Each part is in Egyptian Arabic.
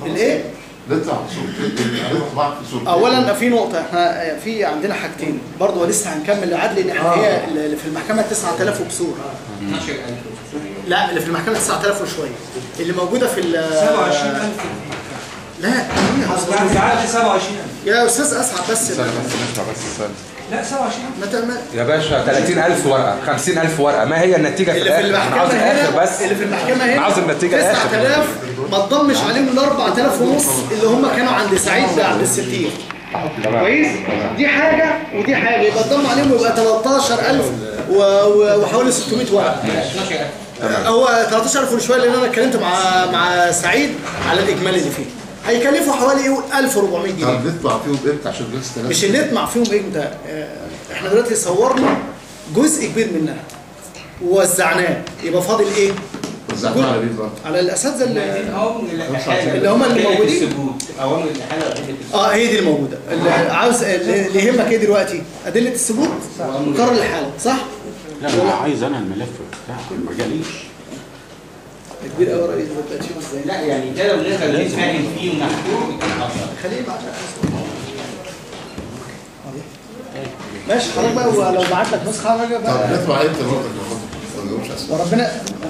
الايه نطلع صورتين نطلع في صورتين اولا في نقطه احنا في عندنا حاجتين برضه ولسه هنكمل العدل ان احنا هي اللي في المحكمه 9000 وكسور 12000 لا اللي في المحكمه 9000 وشويه اللي موجوده في ال 27000 لا هي اصل ساعات 27000 يا استاذ اسعد بس استنى بس نسمع بس استنى لا 27000 ما تعمل يا باشا 30000 ورقه 50000 ورقه ما هي النتيجه في اللي في الاخر انا المحكمه عاوز الاخر هنا بس اللي في المحكمه هنا انا عاوز النتيجه الاخر 9000 ما تضمش عليهم ال 4000 ونص اللي هم كانوا عند سعيد عند الستير كويس دي حاجه ودي حاجه يبقى تضم عليهم يبقى 13000 و- و- وحوالي 600 ورقه 12000 هو 13000 وشويه لان انا اتكلمت مع مع سعيد على الاجمالي اللي فيه هيكلفوا حوالي يقول 1400 جنيه طب نطلع فيهم امتى عشان الناس تنام مش اللي نطمع فيهم امتى آه، احنا دلوقتي صورنا جزء كبير منها ووزعناه يبقى فاضل ايه وزعنا على مين برضه على الاساتذه اللي اوامر الاحاله اللي هم اللي موجودين؟ الثبوت اوامر الاحاله وحده الثبوت اه هي دي الموجوده اللي عاوز اللي اللي يهمك ايه دلوقتي ادله الثبوت وقرر الحاله صح لا انا عايز انا الملف بتاع ما جاليش كبير قوي رئيس دلوقتي هتشوفه ازاي لا يعني ده لو نقدر نتفاهم فيه ونحكيه يكون افضل خليه معاك ماشي حضرتك بقى ولو بعت لك نسخه حضرتك طب بقى نطلع امتى برضه ما نقولش اسماء وربنا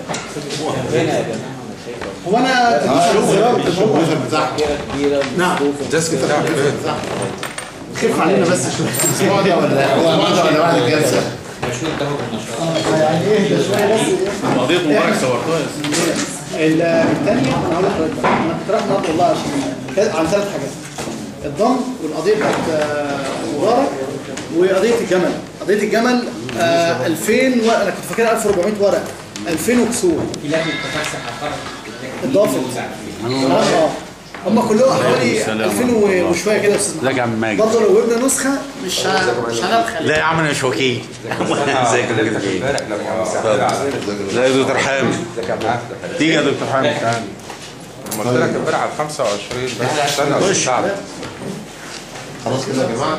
هو انا تدوس الزرار الشغل بتاعهم نعم الديسك بتاعك فين؟ خف علينا بس شويه الاسبوع ده ولا الاسبوع ده ولا بعد الجلسه مش نقدر نشرح يعني ايه شويه بس قضيه مبارك صورتها الثانية أنا هقول لحضرتك بقى أنا كنت رايح النهارده والله عشان عن ثلاث حاجات الضم والقضية بتاعت آه، مبارك وقضية الجمل قضية الجمل آه، 2000 ورقة أنا كنت فاكرها 1400 ورقة 2000 وكسور في لجنه تفسح هتخرج اضافت اه هم كلهم حوالي 2000 و- وشوية كده يا أستاذ محمد. ازيك يا عم ماجد برضه لو جبنا نسخة مش ه- مش هنعرف خليها لا يا عم انا مش وكيل ازيك يا دكتور امبارح لما مسحت على لا يا دكتور حامد تيجي يا دكتور حامد تعالى لما قلت لك امبارح على 25 بس استنى خش. تعالى خلاص كده يا جماعه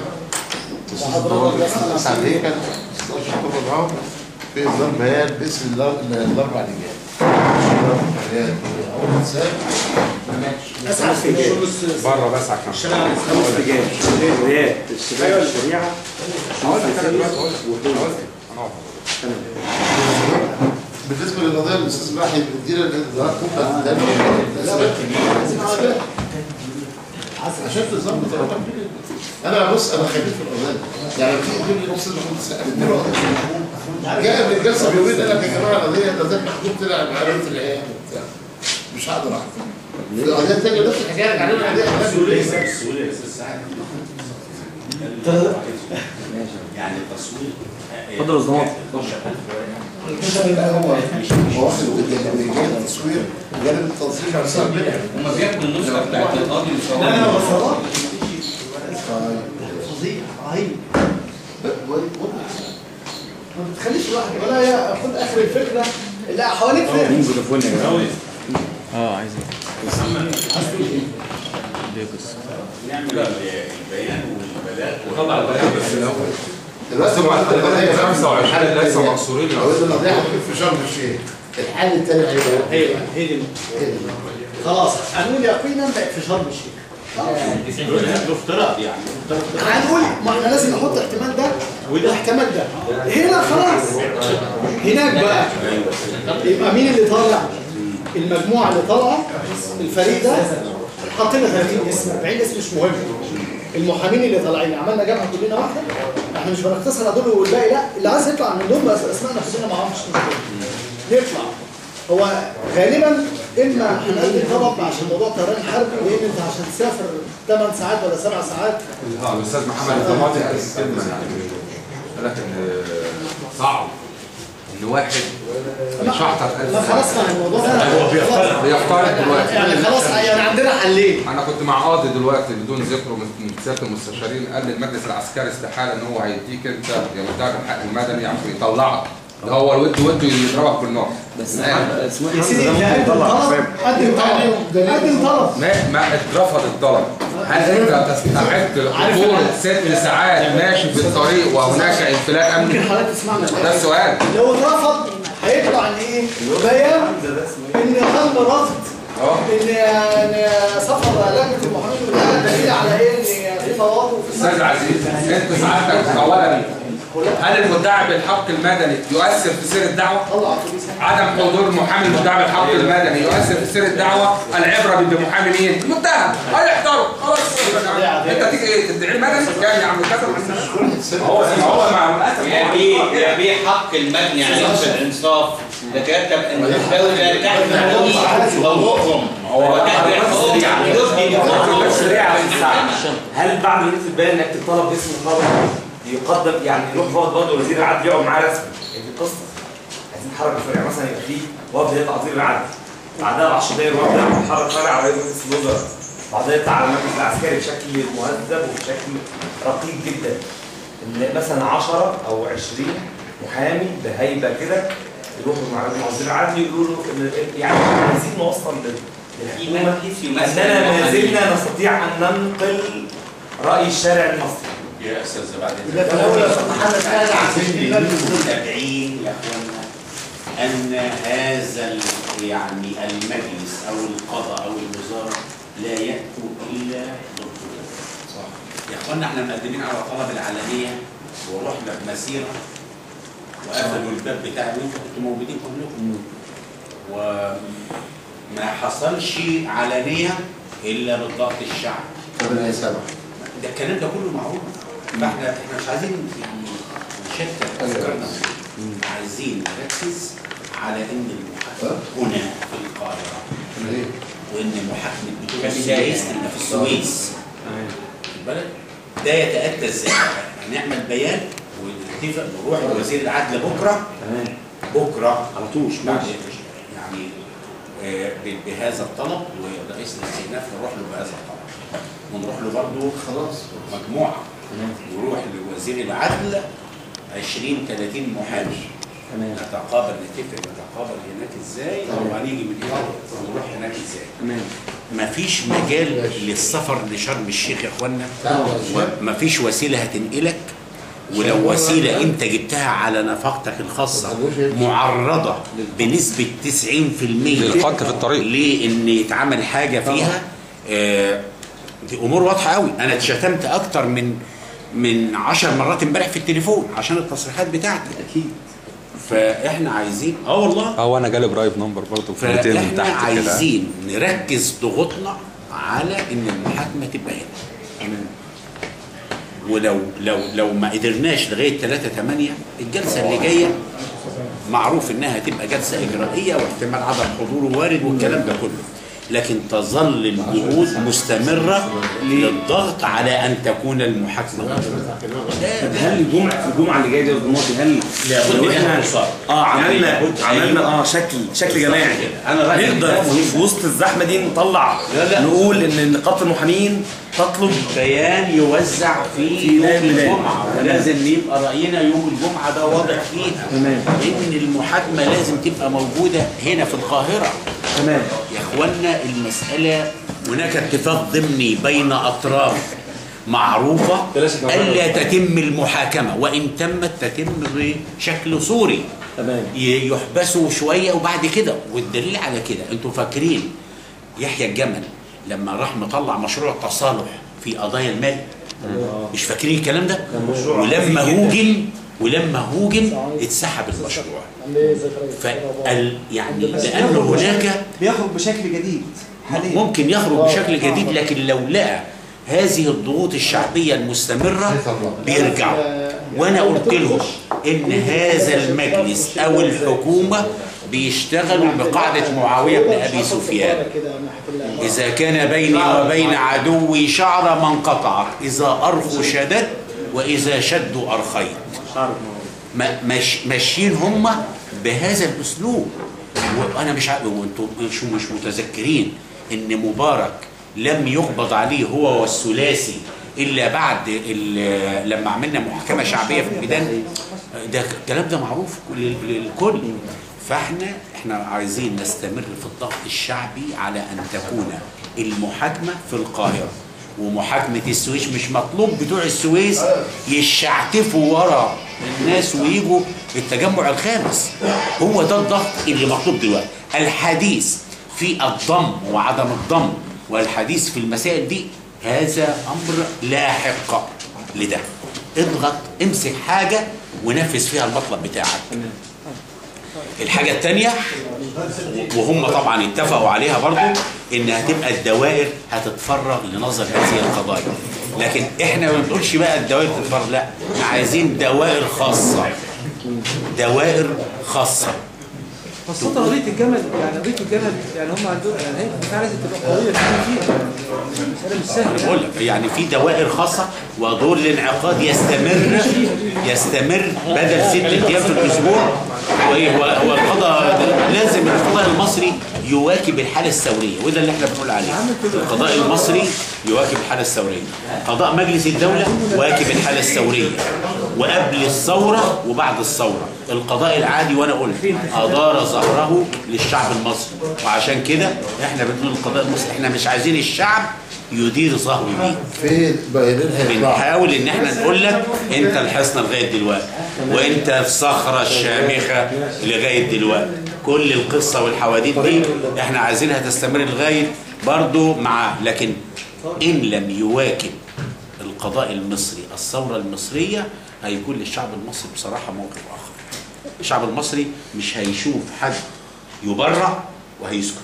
تسعة دقيقة كان 16 اكتوبر معاهم في اصدار بيان باسم الأر- الاربع لجان الاربع لجان اول انسان أسعد في الجيل بره بس عشان خمس رجال رياض الشباب الشريعه هقول لك انا دلوقتي هقول لك هقول لك انا بالنسبه للقضيه الاستاذ محي بيدينا الادارات كلها تاني الاسماء الكبيره عشان تظبط الرقم انا بص انا خبير في القضايا يعني في يقول لي نص اديله جاء من الجلسه بيومين قال لك يا جماعه القضيه ده زي محمود طلع مع رئيس العيال وبتاع مش هقدر احكم القضيه الثانيه نفس الحكايه اللي علينا عليها يعني التصوير اتفضل يا زلمه هو واخد جانب التصوير جانب التنظيم نفسها هم بياخدوا النسخه بتاعت القاضي لا لا لا ويصوروها. بفضل فظيع رهيب ما بتخليش الواحد ولا ياخد اخر الفكره لا حواليك فهم فودافون يا جماعه اه عايز نعمل البيان والبلاغ دلوقتي ثم بعد القضيه 25 لسه مقصورين لو ان القضيه هتكون في شرم الشيخ الحل الثاني هيبقى هي هي دي خلاص هنقول يقينا بقت في شرم الشيخ افتراض يعني هنقول ما احنا لازم نحط احتمال ده والاحتمال ده هنا خلاص هناك بقى يبقى مين اللي طالع المجموعه اللي طالعه الفريق ده حطينا 30 اسم 40 اسم مش مهم المحامين اللي طالعين عملنا جبهه كلنا واحده احنا مش بنقتصر على دول والباقي لا اللي عايز يطلع من دول بس اسمائنا كلنا معاهم مش مشكله نطلع هو غالبا اما هنقدم طلب عشان موضوع الطيران الحربي لان انت عشان تسافر 8 ساعات ولا 7 ساعات اه الاستاذ محمد الضماطي قال كلمه يعني قال لك ان صعب ان واحد يشحطط ما 1000 خلاص كان الموضوع ده هو بيختار بيفترض دلوقتي يعني خلاص يعني عندنا حلين انا كنت مع قاضي دلوقتي بدون ذكره من من سياده المستشارين قال للمجلس العسكري استحاله ان هو هيديك انت يا مدعي الحق المدني عشان يطلعك ده هو الود ود يضربك بالنار بس يا سيدي انت قدم طلب قدم طلب قدم طلب ما ما اترفض الطلب هل انت تستعد حضور ست ساعات ماشي في الطريق وهناك انفلات ممكن امني حضرتك تسمعنا ده السؤال لو اترفض هيطلع ان ايه بيان ان تم رفض ان ان سفر لجنه المحامين ده دليل على ايه ان في تواطؤ في استاذ عزيز انت سعادتك اولا هل المدعي بالحق المدني يؤثر في سير الدعوه؟ طلع اتوبيس عدم حضور المحامي المدعي بالحق المدني يؤثر في سير الدعوه العبره بمحامي مين؟ المتهم هيحضر خلاص انت تيجي ايه تدعي مدني كام يا عم كذا هو هو مع الاسف يبيع يبيع حق المبني عليه في الانصاف يترتب ان الدوله تحمي حقوقهم وتحمي حقوقهم يفضي بس سريع على الساعة هل بعد ما يكتب بيان انك تطلب باسم الطلب يقدم يعني يروح فوض برضه وزير العدل يقعد معاه رسمي دي القصه عايزين نحرك الفرع مثلا يبقى فيه وفد يطلع وزير العدل بعدها ب 10 دقايق الوفد ده يتحرك فرع على رئيس مجلس الوزراء بعدها يطلع على المجلس العسكري بشكل مهذب وبشكل رقيق جدا ان مثلا 10 او 20 محامي بهيبه كده يروحوا مع مع وزير العدل يقولوا له إن- يعني عايزين نوصل لل- للحكومه أننا ما زلنا نستطيع أن ننقل رأي الشارع المصري يا استاذ بعد محمد قال عايزين متابعين يا اخوانا ان هذا ال- يعني المجلس او القضاء او الوزاره لا ياتوا الا بالقضاء صح يا اخوانا احنا مقدمين على طلب العلنيه ورحنا بمسيره وقفلوا الباب بتاعي وانتوا كنتوا موجودين كلكم وما حصلش علنيه الا بالضغط الشعبي ربنا يسامح ده الكلام ده كله معروف فاحنا احنا مش عايزين يعني نشتت افكارنا عايزين نركز على ان المحاكمه هنا في القاهره وان محاكمه بتوع السويس تبقى في السويس خد بالك ده يتاتى ازاي؟ هنعمل بيان ونتفق نروح لوزير العدل بكره بكره على طول بعد يعني آه، ب- بهذا الطلب ورئيس الاستئناف نروح له بهذا الطلب ونروح له برضه خلاص مجموعه نروح لوزير العدل 20 30 محامي نتقابل نتفق نتقابل هناك ازاي وهنيجي من هنا ونروح هناك ازاي مفيش مجال للسفر لشرم الشيخ يا اخوانا ومفيش وسيله هتنقلك ولو وسيله انت جبتها على نفقتك الخاصه معرضه بنسبه 90% للخط في الطريق. لان يتعمل حاجه فيها آه، دي امور واضحه قوي انا اتشتمت اكتر من من 10 مرات امبارح في التليفون عشان التصريحات بتاعتي اكيد فاحنا عايزين اه والله هو انا جالي برايف نمبر برضه في من فاحنا تحت كده عايزين نركز ضغوطنا على ان المحاكمه تبقى هنا ولو لو لو ما قدرناش لغايه 3 8 الجلسه اللي جايه معروف انها تبقى جلسه اجرائيه واحتمال عدم حضوره وارد والكلام ده كله لكن تظل الجهود مستمره للضغط على ان تكون المحاكمه هل الجمعة الجمعة اللي جاية دي الجمعة هل لابد لو منها احنا انصاف. اه عملنا يعني لابد- عملنا اه شكل شكل جماعي أنا رأيي نقدر ده مهم. في وسط الزحمة دي نطلع لا، لا. نقول ان نقابة المحامين تطلب بيان يوزع في يوم ليلة الميلاد. الجمعة ولازم يبقى رأينا يوم الجمعة ده واضح فيها تمام. إن المحاكمة لازم تبقى موجودة هنا في القاهرة تمام يا إخوانا المسألة هناك اتفاق ضمني بين أطراف معروفة ألا تتم المحاكمة وإن تمت تتم بشكل صوري تمام ي- يحبسوا شويه وبعد كده والدليل على كده انتوا فاكرين يحيى الجمل لما راح مطلع مشروع تصالح في قضايا المال مش فاكرين الكلام ده ولما هوجن ولما هوجن اتسحب المشروع فال يعني لان هناك بيخرج بشكل جديد حاليا ممكن يخرج بشكل جديد لكن لو لقى هذه الضغوط الشعبية المستمرة بيرجعوا وانا قلت لهم ان هذا المجلس او الحكومة بيشتغلوا بقاعدة معاوية بن ابي سفيان اذا كان بيني وبين عدوي شعر ما انقطعت اذا ارخوا شددت واذا شدوا ارخيت ما- مش ماشيين هم بهذا الاسلوب وانا مش عارف وانتم مش مش متذكرين ان مبارك لم يقبض عليه هو والثلاثي الا بعد ال- لما عملنا محاكمه شعبيه في الميدان ده الكلام ده معروف لل- للكل فاحنا احنا عايزين نستمر في الضغط الشعبي على ان تكون المحاكمه في القاهره ومحاكمه السويس مش مطلوب بتوع السويس يشعتفوا ورا الناس ويجوا التجمع الخامس هو ده الضغط اللي مطلوب دلوقتي الحديث في الضم وعدم الضم والحديث في المسائل دي هذا امر لاحق لده اضغط امسك حاجه ونفذ فيها المطلب بتاعك الحاجه الثانيه وهم طبعا اتفقوا عليها برضو ان هتبقى الدوائر هتتفرغ لنظر هذه القضايا لكن احنا ما بنقولش بقى الدوائر تتفرغ لا احنا عايزين دوائر خاصه دوائر خاصه خاصة قضية الجمل يعني قضية الجمل يعني هم عندهم يعني هي الدفاع لازم تبقى قوية كمان فيها المسألة مش سهلة بقول لك يعني في دوائر خاصه ودور الانعقاد يستمر يستمر بدل ست ايام في الاسبوع وإيه، هو هو القضاء لازم القضاء المصري يواكب الحاله الثوريه وده اللي احنا بنقول عليه القضاء المصري يواكب الحاله الثوريه قضاء مجلس الدوله يواكب الحاله الثوريه وقبل الثوره وبعد الثوره القضاء العادي وانا قلت ادار ظهره للشعب المصري وعشان كده احنا بنقول القضاء المصري احنا مش عايزين الشعب يدير ظهره ليه فين بايرين هيطلعوا بنحاول ان احنا نقول لك انت الحصن لغايه دلوقتي وانت الصخره الشامخه لغايه دلوقتي كل القصه والحواديت دي احنا عايزينها تستمر لغايه برضو مع لكن ان لم يواكب القضاء المصري الثوره المصريه هيكون للشعب المصري بصراحه موقف اخر الشعب المصري مش هيشوف حد يبرع وهيسكت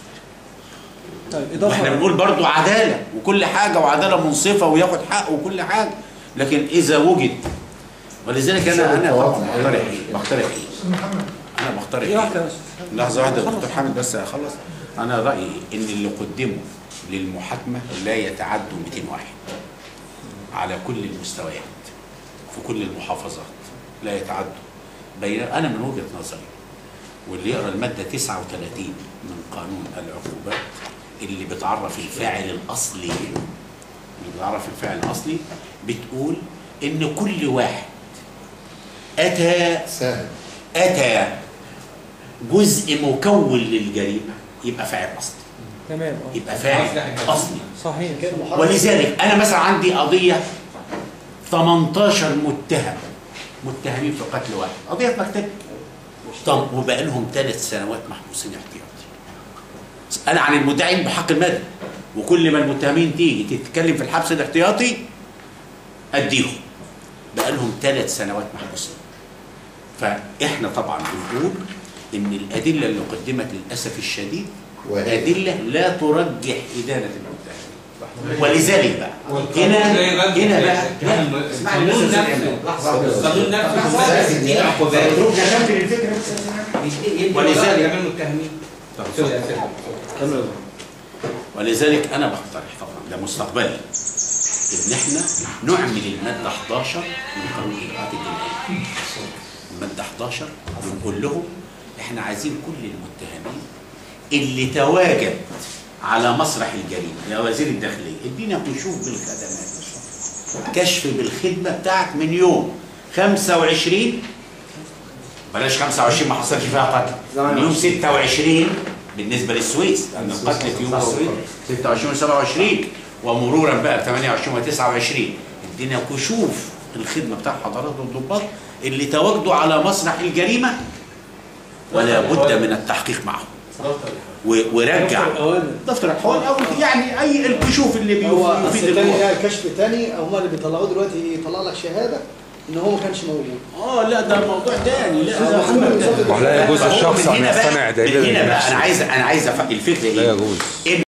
طيب واحنا إضافة بنقول برضو عدالة وكل حاجة وعدالة منصفة وياخد حقه وكل حاجة لكن إذا وجد ولذلك أنا أنا طبعا بقترح إيه؟ بقترح إيه؟ أنا بقترح دي واحدة إيه؟ بس لحظة واحدة يا دكتور حامد بس أخلص أنا رأيي إن اللي قدموا للمحاكمة لا يتعدوا 200 واحد على كل المستويات في كل المحافظات لا يتعدوا بين أنا من وجهة نظري واللي يقرا المادة 39 من قانون العقوبات اللي بتعرف الفاعل الأصلي اللي بتعرف الفاعل الأصلي بتقول إن كل واحد أتى سهل أتى جزء مكون للجريمة يبقى فاعل أصلي تمام اه يبقى فاعل أصلي صحيح ولذلك انا مثلا عندي قضيه 18 متهم متهمين في قتل واحد قضيه في مكتبي طب وبقى لهم ثلاث سنوات محبوسين احتياطي انا عن المدعين بحق المدني وكل ما المتهمين تيجي تتكلم في الحبس الاحتياطي اديهم بقى لهم ثلاث سنوات محبوسين فاحنا طبعا بنقول ان الادله اللي قدمت للاسف الشديد وهي- ادله لا ترجح ادانه المتهم ولذلك بقى هنا هنا بقى لا، اسمعني بس القانون يا نفسه أستاذ القانون نفسه في ستين عقوبات ولذلك كمان متهمين ولذلك انا بقترح طبعا ده مستقبلي ان احنا نعمل الماده 11 من قانون الاجراءات الجنائيه الماده 11 بنقول لهم احنا عايزين كل المتهمين اللي تواجد على مسرح الجريمه يا وزير الداخليه ادينا كشوف بالخدمات كشف بالخدمه بتاعك من يوم 25 بلاش 25 ما حصلش فيها قتل من يوم 26 بالنسبه للسويس لان القتل في يوم السويس 26 و 27 ومرورا بقى ب 28 و 29 ادينا كشوف الخدمه بتاع حضرات الضباط اللي تواجدوا على مسرح الجريمه ولا بد من التحقيق معهم و- ورجع دفتر الحوالي او يعني اي الكشوف اللي هو بيفيد أصل الأمور. تاني ده كشف تاني هم اللي بيطلعوه دلوقتي يطلع لك شهاده ان هو ما كانش موجود اه لا ده موضوع تاني لا ده محمد موضوع بالظبط تاني. ده. ولا يجوز فهو الشخص من أن هنا بقى- يصطنع دليلا من هنا بقى لنفسه. انا عايز انا عايز أف- الفكره لا ايه؟ يجوز